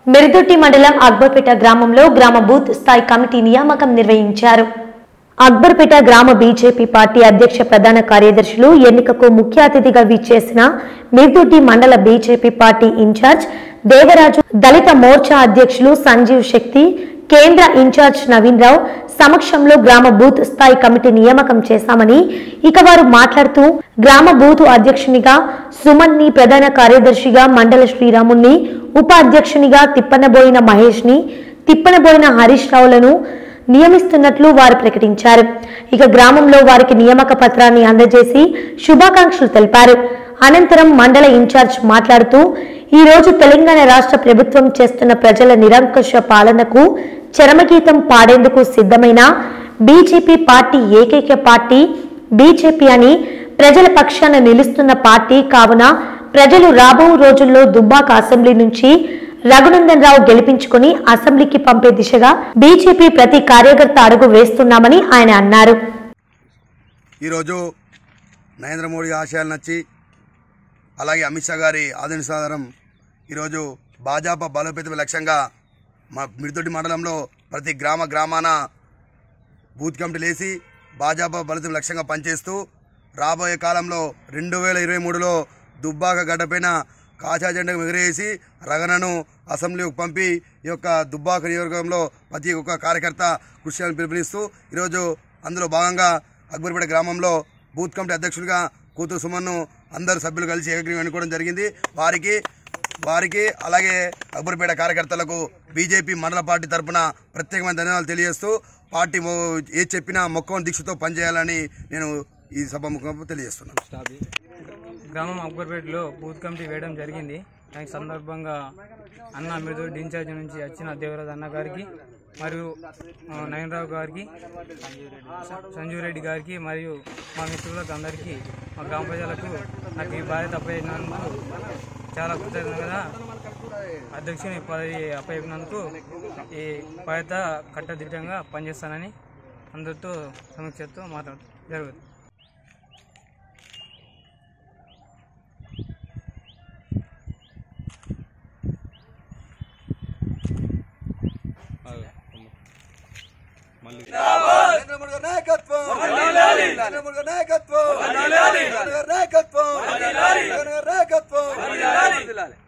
మిరుదొట్టి మండలం అక్బర్పేట గ్రామంలో గ్రామ బూత్ స్థాయి కమిటీ నియామకం నిర్వహించారు అక్బర్పేట గ్రామ బీజేపీ పార్టీ అధ్యక్ష ప్రధాన కార్యదర్శులు ఎన్నికకు ముఖ్య అతిథిగా విచ్చేసిన మిర్దొడ్డి మండల BJP party incharge Devaraju Dalit Morcha అధ్యక్షులు సంజీవ్ శక్తి కేంద్ర ఇన్ఛార్జ్ నవీన్ రావు సమక్షంలో గ్రామ బూత్ స్థాయి కమిటీ నియామకం చేశామని ఇక వారు మాట్లాడుతూ గ్రామ బూత్ అధ్యక్షునిగా సుమన్ని ప్రధాన కార్యదర్శిగా మండల శ్రీరాముణ్ణి ఉపాధ్యక్షునిగా తిప్పనబోయిన మహేష్ ని తిప్పనబోయిన హరీష్ రావులను నియమిస్తున్నట్లు వారు ప్రకటించారు ఇక గ్రామంలో వారికి నియామక పత్రాన్ని అందజేసి శుభాకాంక్షలు తెలిపారు అనంతరం మండల ఇన్ఛార్జ్ మాట్లాడుతూ ఈ రోజు తెలంగాణ రాష్ట్ర ప్రభుత్వం చేస్తున్న ప్రజల నిరంకుశ పాలనకు చరమగీతం పాడేందుకు సిద్ధమైన బీజేపీ పార్టీ ఏకైక పార్టీ బీజేపీ అని ప్రజల పక్షాన నిలుస్తున్న పార్టీ కావున ప్రజలు రాబో రోజుల్లో దుబ్బాక అసెంబ్లీ నుంచి రఘునందన్ రావు గెలిపించుకుని అసెంబ్లీకి పంపే దిశగా బీజేపీ ప్రతి కార్యకర్త అడుగు వేస్తున్నామని ఆయన అన్నారు ఈరోజు నరేంద్ర మోడీ ఆశయాలు నచ్చి అలాగే అమిత్ షా గారి ఆదేశాధారం ఈరోజు భాజపా బలోపేత లక్ష్యంగా మా మిడితొట్టి మండలంలో ప్రతి గ్రామ గ్రామాన బూత్ కమిటీలు వేసి భాజపా బలితం లక్ష్యంగా పనిచేస్తూ రాబోయే కాలంలో రెండు వేల ఇరవై మూడులో దుబ్బాక గడ్డపైన కాచా జెండా ఎగిరేసి రగనను అసెంబ్లీకి పంపి ఈ యొక్క దుబ్బాక నియోజకవర్గంలో ప్రతి ఒక్క కార్యకర్త కృషి చేయాలని పిలుపునిస్తూ ఈరోజు అందులో భాగంగా అక్బర్పేట గ్రామంలో బూత్ కమిటీ అధ్యక్షుడిగా కూతురు సుమన్ను అందరు సభ్యులు కలిసి ఏకగ్రీవం ఎన్నుకోవడం జరిగింది వారికి వారికి అలాగే అక్బర్పేట కార్యకర్తలకు బీజేపీ మండల పార్టీ తరపున ప్రత్యేకమైన ధన్యవాదాలు తెలియజేస్తూ పార్టీ మొ- ఏది చెప్పినా మొక్కవని దీక్షతో పనిచేయాలని నేను ఈ సభాముఖంగా తెలియజేస్తున్నాను గ్రామం అక్బర్పేటలో బూత్ కమిటీ వేయడం జరిగింది దానికి సందర్భంగా అన్న మిర్దోడ్ ఇన్ఛార్జ్ నుంచి వచ్చిన దేవరాజ్ అన్న గారికి మరియు ఆ, నయనరావు గారికి స- సంజీవ్ రెడ్డి గారికి మరియు మా మిత్రులకు అందరికీ మా గ్రామ ప్రజలకు నాకు ఈ బాధ్యత అప్పయినందుకు చాలా కృతజ్ఞతగా అధ్యక్షుని పదవి అప్పయినందుకు ఈ బాధ్యత కట్టదిట్టంగా పనిచేస్తానని అందరితో సమీక్షతో మాట్లాడు జరుగుతుంది నరేంద్ర మోడీ గారి నాయకత్వం నరేంద్ర మోడీ గారి నాయకత్వం జగన్ గారి నాయకత్వం జగన్ గారి నాయకత్వం